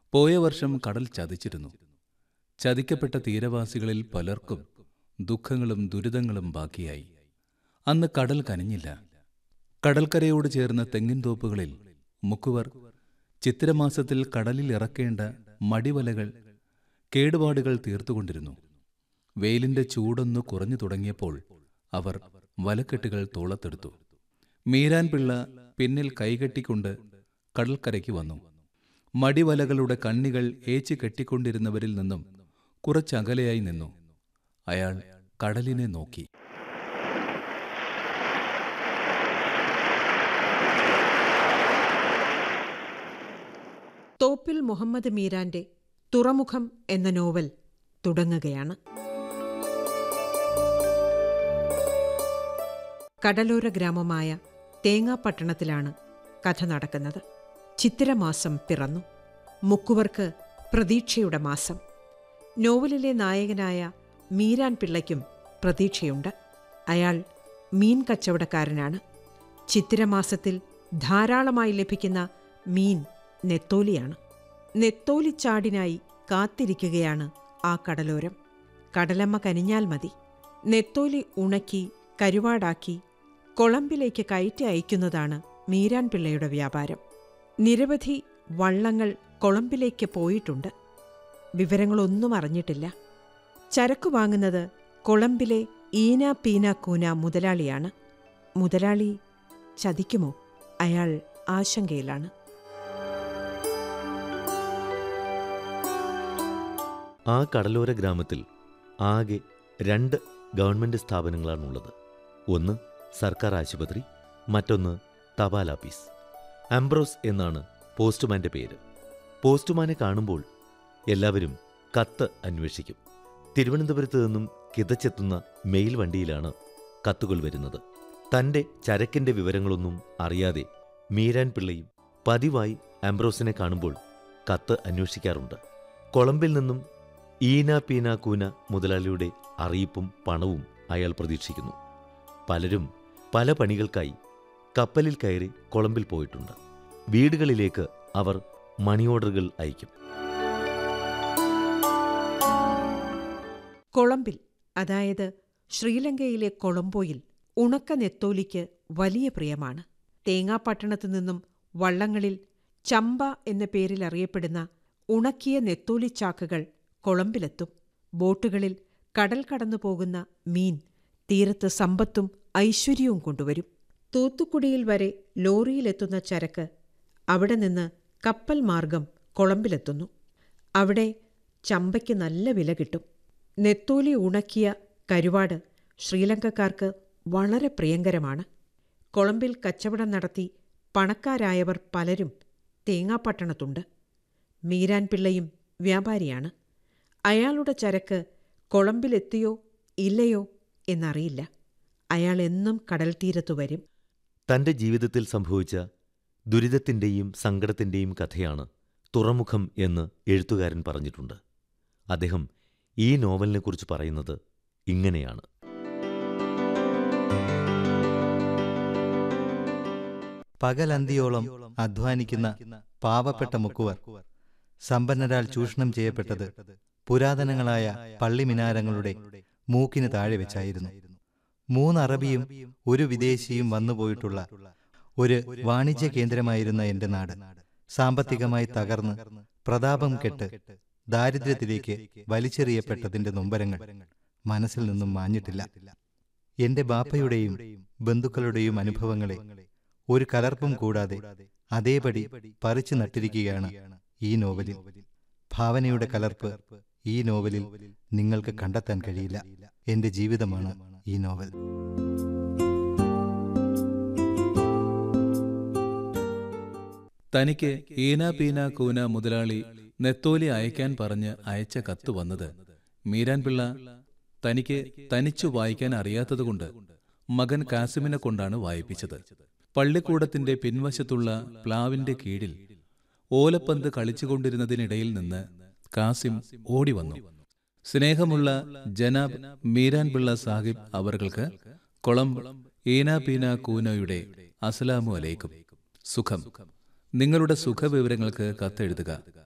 പോയ വർഷം കടൽ ചതിച്ചിരുന്നു ചതിക്കപ്പെട്ട തീരവാസികളിൽ പലർക്കും ദുഃഖങ്ങളും ദുരിതങ്ങളും ബാക്കിയായി അന്ന് കടൽ കനിഞ്ഞില്ല കടൽക്കരയോട് ചേർന്ന തെങ്ങിൻ തോപ്പുകളിൽ മുക്കുവർ ചിത്തിരമാസത്തിൽ കടലിൽ ഇറക്കേണ്ട മടിവലകൾ കേടുപാടുകൾ തീർത്തുകൊണ്ടിരുന്നു വെയിലിന്റെ ചൂടൊന്നു കുറഞ്ഞു തുടങ്ങിയപ്പോൾ അവർ വലക്കെട്ടുകൾ തോളത്തെടുത്തു മീരാൻ പിള്ള പിന്നിൽ കൈകെട്ടിക്കൊണ്ട് കടൽക്കരയ്ക്ക് വന്നു മടിവലകളുടെ കണ്ണികൾ ഏച്ചു കെട്ടിക്കൊണ്ടിരുന്നവരിൽ നിന്നും കുറച്ചകലെയായി നിന്നു അയാൾ കടലിനെ നോക്കി തോപ്പിൽ മുഹമ്മദ് മീരാന്റെ തുറമുഖം എന്ന നോവൽ തുടങ്ങുകയാണ് കടലോര ഗ്രാമമായ തേങ്ങാപ്പട്ടണത്തിലാണ് കഥ നടക്കുന്നത് ചിത്തിരമാസം പിറന്നു മുക്കുവർക്ക് പ്രതീക്ഷയുടെ മാസം നോവലിലെ നായകനായ മീരാൻ പിള്ളയ്ക്കും പ്രതീക്ഷയുണ്ട് അയാൾ മീൻ കച്ചവടക്കാരനാണ് ചിത്തിരമാസത്തിൽ ധാരാളമായി ലഭിക്കുന്ന മീൻ നെത്തോലിയാണ് നെത്തോലിച്ചാടിനായി കാത്തിരിക്കുകയാണ് ആ കടലോരം കടലമ്മ കനിഞ്ഞാൽ മതി നെത്തോലി ഉണക്കി കരുവാടാക്കി കൊളംബിലേക്ക് കയറ്റി അയക്കുന്നതാണ് മീരാൻ പിള്ളയുടെ വ്യാപാരം നിരവധി വള്ളങ്ങൾ കൊളംബിലേക്ക് പോയിട്ടുണ്ട് വിവരങ്ങളൊന്നും അറിഞ്ഞിട്ടില്ല ചരക്കു വാങ്ങുന്നത് കൊളംബിലെ ഈന പീന കൂന മുതലാളിയാണ് മുതലാളി ചതിക്കുമോ അയാൾ ആശങ്കയിലാണ് ആ കടലോര ഗ്രാമത്തിൽ ആകെ രണ്ട് ഗവൺമെന്റ് സ്ഥാപനങ്ങളാണുള്ളത് ഒന്ന് സർക്കാർ ആശുപത്രി മറ്റൊന്ന് തപാൽ ആഫീസ് ആംബ്രോസ് എന്നാണ് പോസ്റ്റ്മാന്റെ പേര് പോസ്റ്റ്മാനെ കാണുമ്പോൾ എല്ലാവരും കത്ത് അന്വേഷിക്കും തിരുവനന്തപുരത്ത് നിന്നും കിതച്ചെത്തുന്ന മെയിൽ വണ്ടിയിലാണ് കത്തുകൾ വരുന്നത് തന്റെ ചരക്കിന്റെ വിവരങ്ങളൊന്നും അറിയാതെ മീരാൻ പിള്ളയും പതിവായി ആംബ്രോസിനെ കാണുമ്പോൾ കത്ത് അന്വേഷിക്കാറുണ്ട് കൊളംബിൽ നിന്നും ഈന പീന കൂന മുതലാളിയുടെ അറിയിപ്പും പണവും അയാൾ പ്രതീക്ഷിക്കുന്നു പലരും പല പണികൾക്കായി കപ്പലിൽ കയറി കൊളംബിൽ പോയിട്ടുണ്ട് വീടുകളിലേക്ക് അവർ മണി ഓർഡറുകൾ അയക്കും കൊളംബിൽ അതായത് ശ്രീലങ്കയിലെ കൊളംബോയിൽ ഉണക്ക നെത്തോലിക്ക് വലിയ പ്രിയമാണ് തേങ്ങാപ്പട്ടണത്തു നിന്നും വള്ളങ്ങളിൽ ചമ്പ എന്ന പേരിൽ അറിയപ്പെടുന്ന ഉണക്കിയ നെത്തോലിച്ചാക്കുകൾ കൊളംബിലെത്തും ബോട്ടുകളിൽ കടൽ കടന്നു പോകുന്ന മീൻ തീരത്ത് സമ്പത്തും ഐശ്വര്യവും കൊണ്ടുവരും തൂത്തുക്കുടിയിൽ വരെ ലോറിയിലെത്തുന്ന ചരക്ക് അവിടെ നിന്ന് കപ്പൽ മാർഗം കൊളംബിലെത്തുന്നു അവിടെ ചമ്പയ്ക്ക് നല്ല വില കിട്ടും നെത്തോലി ഉണക്കിയ കരുവാട് ശ്രീലങ്കക്കാർക്ക് വളരെ പ്രിയങ്കരമാണ് കൊളംബിൽ കച്ചവടം നടത്തി പണക്കാരായവർ പലരും തേങ്ങാപ്പട്ടണത്തുണ്ട് മീരാൻ പിള്ളയും വ്യാപാരിയാണ് അയാളുടെ ചരക്ക് കൊളംബിലെത്തിയോ ഇല്ലയോ എന്നറിയില്ല അയാൾ എന്നും കടൽ തീരത്തു വരും തന്റെ ജീവിതത്തിൽ സംഭവിച്ച ദുരിതത്തിന്റെയും സങ്കടത്തിന്റെയും കഥയാണ് തുറമുഖം എന്ന് എഴുത്തുകാരൻ പറഞ്ഞിട്ടുണ്ട് അദ്ദേഹം ഈ നോവലിനെക്കുറിച്ച് പറയുന്നത് ഇങ്ങനെയാണ് പകലന്തിയോളം അധ്വാനിക്കുന്ന പാവപ്പെട്ട മുക്കുവർ സമ്പന്നരാൽ ചൂഷണം ചെയ്യപ്പെട്ടത് പുരാതനങ്ങളായ പള്ളിമിനാരങ്ങളുടെ മൂക്കിന് താഴെ വെച്ചായിരുന്നു മൂന്ന് അറബിയും ഒരു വിദേശിയും വന്നുപോയിട്ടുള്ള ഒരു വാണിജ്യ കേന്ദ്രമായിരുന്ന എന്റെ നാട് സാമ്പത്തികമായി തകർന്ന് പ്രതാപം കെട്ട് ദാരിദ്ര്യത്തിലേക്ക് വലിച്ചെറിയപ്പെട്ടതിന്റെ നൊമ്പരങ്ങൾ മനസ്സിൽ നിന്നും മാഞ്ഞിട്ടില്ല എന്റെ ബാപ്പയുടെയും ബന്ധുക്കളുടെയും അനുഭവങ്ങളെ ഒരു കലർപ്പും കൂടാതെ അതേപടി പറിച്ചു നട്ടിരിക്കുകയാണ് ഈ നോവലിൽ ഭാവനയുടെ കലർപ്പ് ഈ നോവലിൽ നിങ്ങൾക്ക് കണ്ടെത്താൻ കഴിയില്ല എന്റെ ജീവിതമാണ് ഈ നോവൽ തനിക്ക് ഈന പീന കൂന മുതലാളി നെത്തോലി അയക്കാൻ പറഞ്ഞ് അയച്ച കത്ത് വന്നത് മീരാൻ പിള്ള തനിക്ക് തനിച്ചു വായിക്കാൻ അറിയാത്തതുകൊണ്ട് മകൻ കാസിമിനെ കൊണ്ടാണ് വായിപ്പിച്ചത് പള്ളിക്കൂടത്തിന്റെ പിൻവശത്തുള്ള പ്ലാവിന്റെ കീഴിൽ ഓലപ്പന്ത് കളിച്ചുകൊണ്ടിരുന്നതിനിടയിൽ നിന്ന് കാസിം ഓടി വന്നു സ്നേഹമുള്ള ജനാബ് മീരാൻ പിള്ള സാഹിബ് അവർക്ക് കൊളംബ് ഈന പീന കൂനയുടെ അസ്സലാമു അലൈക്കും സുഖം നിങ്ങളുടെ സുഖവിവരങ്ങൾക്ക് കത്തെഴുതുക